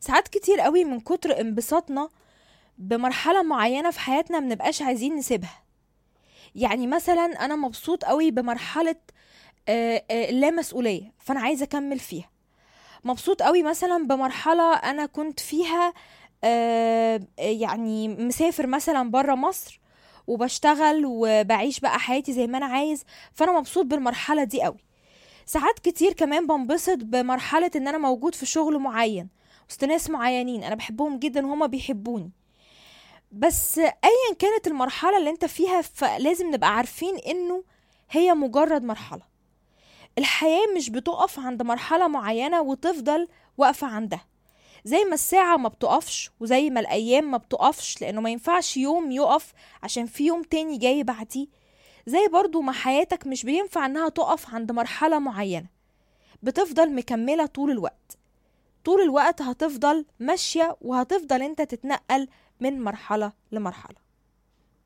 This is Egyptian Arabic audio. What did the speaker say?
ساعات كتير قوي من كتر انبساطنا بمرحلة معينة في حياتنا منبقاش عايزين نسيبها يعني مثلا انا مبسوط قوي بمرحلة آه، آه، اللامسؤولية فانا عايزة اكمل فيها مبسوط قوي مثلا بمرحلة انا كنت فيها آه، يعني مسافر مثلا برا مصر وبشتغل وبعيش بقى حياتي زي ما انا عايز فانا مبسوط بالمرحلة دي قوي ساعات كتير كمان بنبسط بمرحلة ان انا موجود في شغل معين وسط ناس معينين انا بحبهم جدا وهما بيحبوني بس ايا كانت المرحلة اللي انت فيها فلازم نبقى عارفين انه هي مجرد مرحلة الحياة مش بتقف عند مرحلة معينة وتفضل واقفة عندها زي ما الساعة ما بتقفش وزي ما الأيام ما بتقفش لأنه ما ينفعش يوم يقف عشان في يوم تاني جاي بعديه زي برضو ما حياتك مش بينفع انها تقف عند مرحلة معينة بتفضل مكملة طول الوقت طول الوقت هتفضل ماشية وهتفضل انت تتنقل من مرحلة لمرحلة